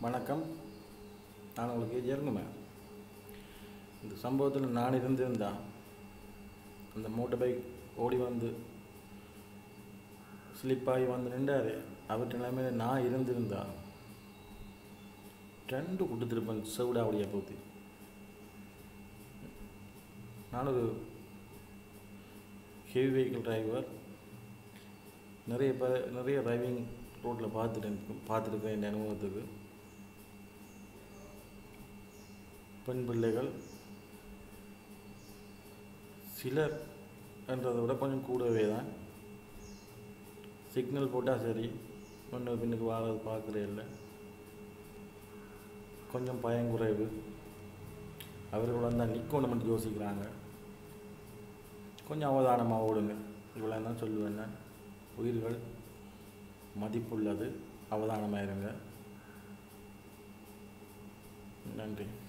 வணக்கம் நான் உங்களுக்கு ஏற்கனவே இந்த சம்பவத்தில் நான் இருந்திருந்தா அந்த மோட்டர் பைக் ஓடி வந்து ஸ்லிப்பாகி வந்து நின்றாரு அவர்கிட்ட நிலைமையில நான் இருந்திருந்தா ரெண்டு கொடுத்துருப்பேன் செவிடாவுடைய போத்தி நான் ஒரு ஹெவி வெஹிக்கிள் டிரைவர் நிறைய ப நிறைய டிரைவிங் ரோட்டில் பார்த்துட்டேன் பார்த்துருக்கேன் என் அனுபவத்துக்கு பெண் பிள்ளைகள் சிலர் என்றதை விட கொஞ்சம் கூடவே தான் சிக்னல் போட்டால் சரி ஒன்று பின்னுக்கு வாரது பார்க்குறே இல்லை கொஞ்சம் பயங்குறைவு அவர்கள் வந்து நிற்கணும் மட்டும் யோசிக்கிறாங்க கொஞ்சம் அவதானமாக ஓடுங்க இவ்வளோ தான் சொல்லுவேன் நான் உயிர்கள் மதிப்புள்ளது அவதானமாக இருங்க நன்றி